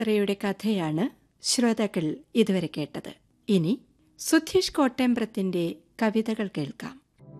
റയുടെ കഥയാണ് ശ്രോതാക്കൾ ഇതുവരെ കേട്ടത് ഇനി സുധീഷ് കോട്ടേമ്പ്രത്തിന്റെ കവിതകൾ കേൾക്കാം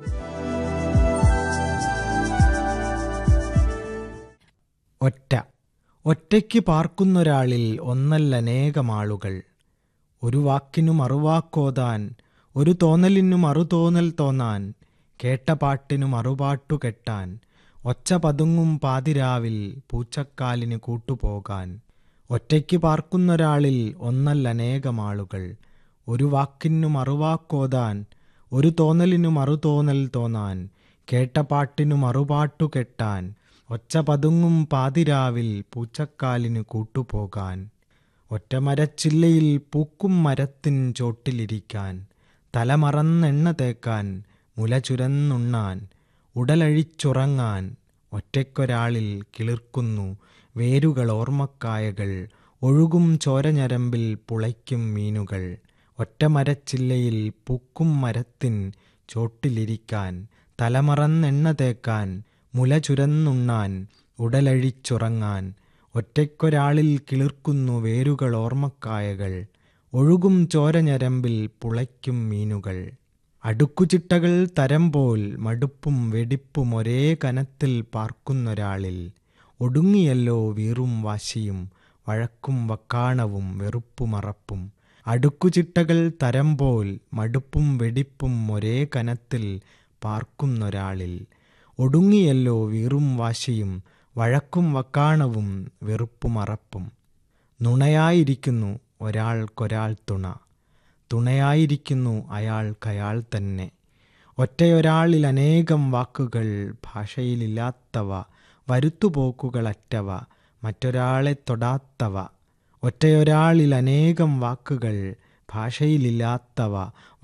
ഒറ്റ ഒറ്റയ്ക്ക് പാർക്കുന്നൊരാളിൽ ഒന്നല്ലനേകമാളുകൾ ഒരു വാക്കിനു മറുവാക്കോതാൻ ഒരു തോന്നലിനു മറുതോന്നൽ തോന്നാൻ കേട്ട പാട്ടിനു മറുപാട്ടു കെട്ടാൻ ഒച്ച പതുങ്ങും പാതിരാവിൽ പൂച്ചക്കാലിന് കൂട്ടുപോകാൻ ഒറ്റയ്ക്ക് പാർക്കുന്നൊരാളിൽ ഒന്നല്ലനേകമാളുകൾ ഒരു വാക്കിനു മറുവാക്കോതാൻ ഒരു തോന്നലിനു മറുതോന്നൽ തോന്നാൻ കേട്ട പാട്ടിനു മറുപാട്ടു കെട്ടാൻ ഒച്ച പതുങ്ങും പാതിരാവിൽ പൂച്ചക്കാലിന് കൂട്ടുപോകാൻ ഒറ്റമരച്ചില്ലയിൽ പൂക്കും മരത്തിൻ ചോട്ടിലിരിക്കാൻ തലമറന്നെണ്ണ തേക്കാൻ മുല ചുരന്നുണ്ണാൻ ഉടലഴിച്ചുറങ്ങാൻ ഒറ്റയ്ക്കൊരാളിൽ കിളിർക്കുന്നു വേരുകൾ ഓർമ്മക്കായകൾ ഒഴുകും ചോരഞരമ്പിൽ പുളയ്ക്കും മീനുകൾ ഒറ്റമരച്ചില്ലയിൽ പൂക്കും മരത്തിൻ ചോട്ടിലിരിക്കാൻ തലമറന്നെണ്ണ തേക്കാൻ മുല ചുരന്നുണ്ണാൻ ഉടലഴിച്ചുറങ്ങാൻ ഒറ്റയ്ക്കൊരാളിൽ കിളിർക്കുന്നു വേരുകൾ ഓർമ്മക്കായകൾ ഒഴുകും ചോരഞരമ്പിൽ പുളയ്ക്കും മീനുകൾ അടുക്കുചിട്ടകൾ തരം പോൽ മടുപ്പും വെടിപ്പും ഒരേ കനത്തിൽ പാർക്കുന്നൊരാളിൽ ഒടുങ്ങിയല്ലോ വീറും വാശിയും വഴക്കും വക്കാണവും വെറുപ്പുമറപ്പും അടുക്കുചിട്ടകൾ തരം പോൽ മടുപ്പും വെടിപ്പും ഒരേ കനത്തിൽ പാർക്കുന്നൊരാളിൽ ഒടുങ്ങിയല്ലോ വീറും വാശിയും വഴക്കും വക്കാണവും വെറുപ്പുമറപ്പും നുണയായിരിക്കുന്നു ഒരാൾക്കൊരാൾ തുണ തുണയായിരിക്കുന്നു അയാൾക്കയാൾ തന്നെ ഒറ്റയൊരാളിൽ അനേകം വാക്കുകൾ ഭാഷയിലില്ലാത്തവ വരുത്തുപോക്കുകളറ്റവ മറ്റൊരാളെ തൊടാത്തവ ഒറ്റയൊരാളിൽ അനേകം വാക്കുകൾ ഭാഷയിലില്ലാത്തവ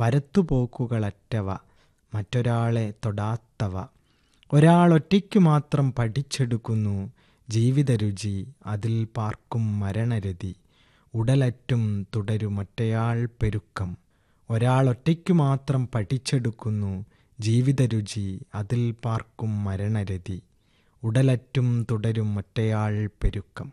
വരത്തുപോക്കുകളറ്റവ മറ്റൊരാളെ തൊടാത്തവ ഒരാൾ ഒറ്റയ്ക്കു മാത്രം പഠിച്ചെടുക്കുന്നു ജീവിതരുചി അതിൽ പാർക്കും മരണരതി ഉടലറ്റും തുടരുമൊറ്റയാൾ പെരുക്കം ഒരാൾ ഒറ്റയ്ക്കു മാത്രം പഠിച്ചെടുക്കുന്നു ജീവിതരുചി അതിൽ പാർക്കും മരണരതി ഉടലറ്റും തുടരും ഒറ്റയാൾ പെരുക്കം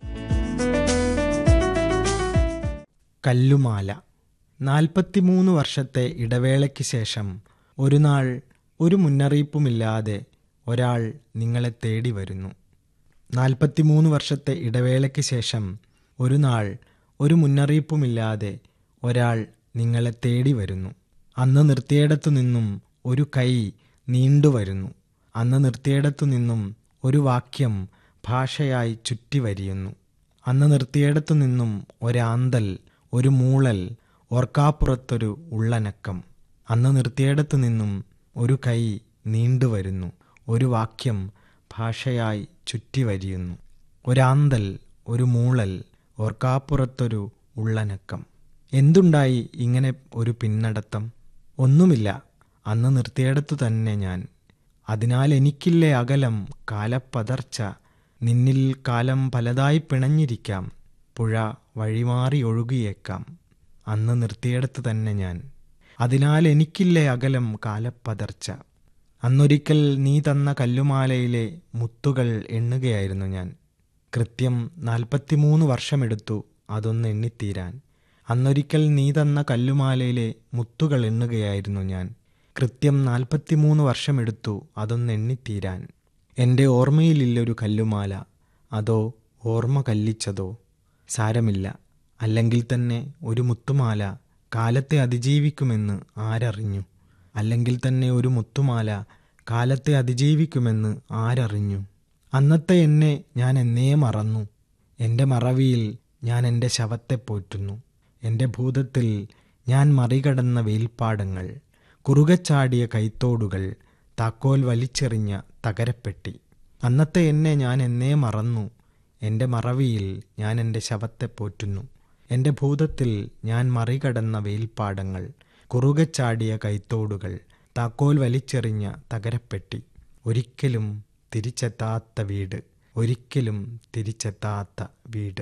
കല്ലുമാല നാൽപ്പത്തിമൂന്ന് വർഷത്തെ ഇടവേളയ്ക്ക് ശേഷം ഒരു നാൾ ഒരു മുന്നറിയിപ്പുമില്ലാതെ ഒരാൾ നിങ്ങളെ തേടി വരുന്നു നാൽപ്പത്തിമൂന്ന് വർഷത്തെ ഇടവേളയ്ക്ക് ശേഷം ഒരു നാൾ ഒരു മുന്നറിയിപ്പുമില്ലാതെ ഒരാൾ നിങ്ങളെ തേടി വരുന്നു അന്ന് നിർത്തിയിടത്തു നിന്നും ഒരു കൈ നീണ്ടുവരുന്നു അന്ന് നിർത്തിയിടത്തു നിന്നും ഒരു വാക്യം ഭാഷയായി ചുറ്റി വരിയുന്നു അന്ന് നിർത്തിയിടത്തു നിന്നും ഒരാന്തൽ ഒരു മൂളൽ ഓർക്കാപ്പുറത്തൊരു ഉള്ളനക്കം അന്ന് നിർത്തിയിടത്തു നിന്നും ഒരു കൈ നീണ്ടുവരുന്നു ഒരു വാക്യം ഭാഷയായി ചുറ്റി വരിയുന്നു ഒരാന്തൽ ഒരു മൂളൽ ഓർക്കാപ്പുറത്തൊരു ഉള്ളനക്കം എന്തുണ്ടായി ഇങ്ങനെ ഒരു പിന്നടത്തം ഒന്നുമില്ല അന്ന് നിർത്തിയിടത്തു തന്നെ ഞാൻ അതിനാൽ എനിക്കില്ലേ അകലം കാലപ്പതർച്ച നിന്നിൽ കാലം പലതായി പിണഞ്ഞിരിക്കാം പുഴ വഴിമാറി ഒഴുകിയേക്കാം അന്ന് നിർത്തിയിടത്ത് തന്നെ ഞാൻ അതിനാൽ എനിക്കില്ലേ അകലം കാലപ്പതർച്ച അന്നൊരിക്കൽ നീ തന്ന കല്ലുമാലയിലെ മുത്തുകൾ എണ്ണുകയായിരുന്നു ഞാൻ കൃത്യം നാൽപ്പത്തിമൂന്ന് വർഷമെടുത്തു അതൊന്ന് എണ്ണിത്തീരാൻ അന്നൊരിക്കൽ നീ തന്ന കല്ലുമാലയിലെ മുത്തുകൾ എണ്ണുകയായിരുന്നു ഞാൻ കൃത്യം നാൽപ്പത്തിമൂന്ന് വർഷമെടുത്തു അതൊന്ന് എണ്ണിത്തീരാൻ എൻ്റെ ഓർമ്മയിലില്ലൊരു കല്ലുമാല അതോ ഓർമ്മ കല്ലിച്ചതോ സാരമില്ല അല്ലെങ്കിൽ തന്നെ ഒരു മുത്തുമാല കാലത്തെ അതിജീവിക്കുമെന്ന് ആരറിഞ്ഞു അല്ലെങ്കിൽ തന്നെ ഒരു മുത്തുമാല കാലത്തെ അതിജീവിക്കുമെന്ന് ആരറിഞ്ഞു അന്നത്തെ എന്നെ ഞാൻ എന്നേ മറന്നു എൻ്റെ മറവിയിൽ ഞാൻ എൻ്റെ ശവത്തെ പോറ്റുന്നു എൻ്റെ ഭൂതത്തിൽ ഞാൻ മറികടന്ന വെയിൽപ്പാടങ്ങൾ കുറുകച്ചാടിയ കൈത്തോടുകൾ താക്കോൽ വലിച്ചെറിഞ്ഞ തകരപ്പെട്ടി അന്നത്തെ എന്നെ ഞാൻ എന്നേ മറന്നു എൻ്റെ മറവിയിൽ ഞാൻ എൻ്റെ ശവത്തെ പോറ്റുന്നു എൻ്റെ ഭൂതത്തിൽ ഞാൻ മറികടന്ന വെയിൽപ്പാടങ്ങൾ കുറുകച്ചാടിയ കൈത്തോടുകൾ താക്കോൽ വലിച്ചെറിഞ്ഞ തകരപ്പെട്ടി ഒരിക്കലും തിരിച്ചെത്താത്ത വീട് ഒരിക്കലും തിരിച്ചെത്താത്ത വീട്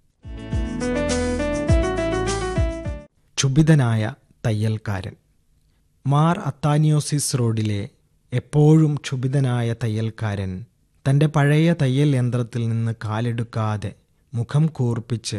ക്ഷുഭിതനായ തയ്യൽക്കാരൻ മാർ അത്താനിയോസിസ് റോഡിലെ എപ്പോഴും ക്ഷുഭിതനായ തയ്യൽക്കാരൻ തൻ്റെ പഴയ തയ്യൽ യന്ത്രത്തിൽ നിന്ന് കാലെടുക്കാതെ മുഖം കൂർപ്പിച്ച്